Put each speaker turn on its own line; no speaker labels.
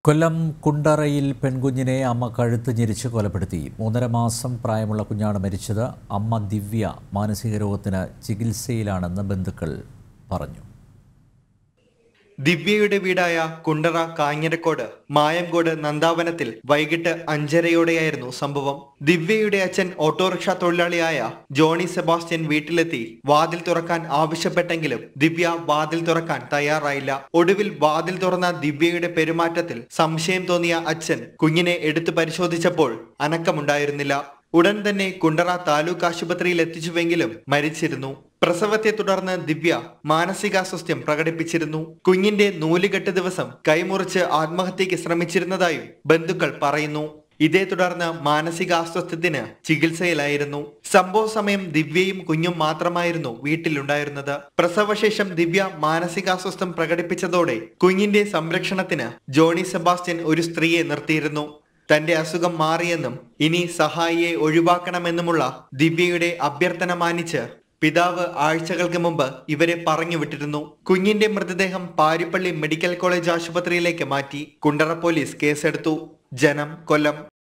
കൊല്ലം കുണ്ടറയിൽ പെൺകുഞ്ഞിനെ അമ്മ കഴുത്ത് ഞെരിച്ച് കൊലപ്പെടുത്തി മൂന്നര മാസം പ്രായമുള്ള കുഞ്ഞാണ് മരിച്ചത് അമ്മ ദിവ്യ മാനസിക രോഗത്തിന് ചികിത്സയിലാണെന്ന് ബന്ധുക്കൾ പറഞ്ഞു
ദിവ്യയുടെ വീടായ കുണ്ടറ കാഞ്ഞിരക്കോട് മായംകോട് നന്ദാവനത്തിൽ വൈകിട്ട് അഞ്ചരയോടെയായിരുന്നു സംഭവം ദിവ്യയുടെ അച്ഛൻ ഓട്ടോറിക്ഷ തൊഴിലാളിയായ ജോണി സെബാസ്റ്റ്യൻ വീട്ടിലെത്തി വാതിൽ തുറക്കാൻ ആവശ്യപ്പെട്ടെങ്കിലും ദിവ്യ വാതിൽ തുറക്കാൻ തയ്യാറായില്ല ഒടുവിൽ വാതിൽ തുറന്ന ദിവ്യയുടെ പെരുമാറ്റത്തിൽ സംശയം തോന്നിയ അച്ഛൻ കുഞ്ഞിനെ എടുത്തു പരിശോധിച്ചപ്പോൾ അനക്കമുണ്ടായിരുന്നില്ല ഉടൻ തന്നെ കുണ്ടറ താലൂക്ക് ആശുപത്രിയിൽ എത്തിച്ചുവെങ്കിലും മരിച്ചിരുന്നു പ്രസവത്തെ തുടർന്ന് ദിവ്യ മാനസികാസ്വാസ്ഥ്യം പ്രകടിപ്പിച്ചിരുന്നു കുഞ്ഞിന്റെ നൂലുകെട്ട് ദിവസം കൈമുറിച്ച് ആത്മഹത്യക്ക് ശ്രമിച്ചിരുന്നതായും ബന്ധുക്കൾ പറയുന്നു ഇതേ തുടർന്ന് മാനസികാസ്വാസ്ഥ്യത്തിന് ചികിത്സയിലായിരുന്നു സംഭവ സമയം ദിവ്യയും കുഞ്ഞും മാത്രമായിരുന്നു വീട്ടിലുണ്ടായിരുന്നത് പ്രസവശേഷം ദിവ്യ മാനസികാസ്വസ്ഥം പ്രകടിപ്പിച്ചതോടെ കുഞ്ഞിന്റെ സംരക്ഷണത്തിന് ജോണി സെബാസ്റ്റ്യൻ ഒരു സ്ത്രീയെ നിർത്തിയിരുന്നു തന്റെ അസുഖം മാറിയെന്നും ഇനി സഹായിയെ ഒഴിവാക്കണമെന്നുമുള്ള ദിവ്യയുടെ അഭ്യർത്ഥന മാനിച്ച് പിതാവ് ആഴ്ചകൾക്ക് മുമ്പ് ഇവരെ പറഞ്ഞു വിട്ടിരുന്നു കുഞ്ഞിന്റെ മൃതദേഹം പാരിപ്പള്ളി മെഡിക്കൽ കോളേജ് ആശുപത്രിയിലേക്ക് മാറ്റി കുണ്ടറ പോലീസ് കേസെടുത്തു ജനം കൊല്ലം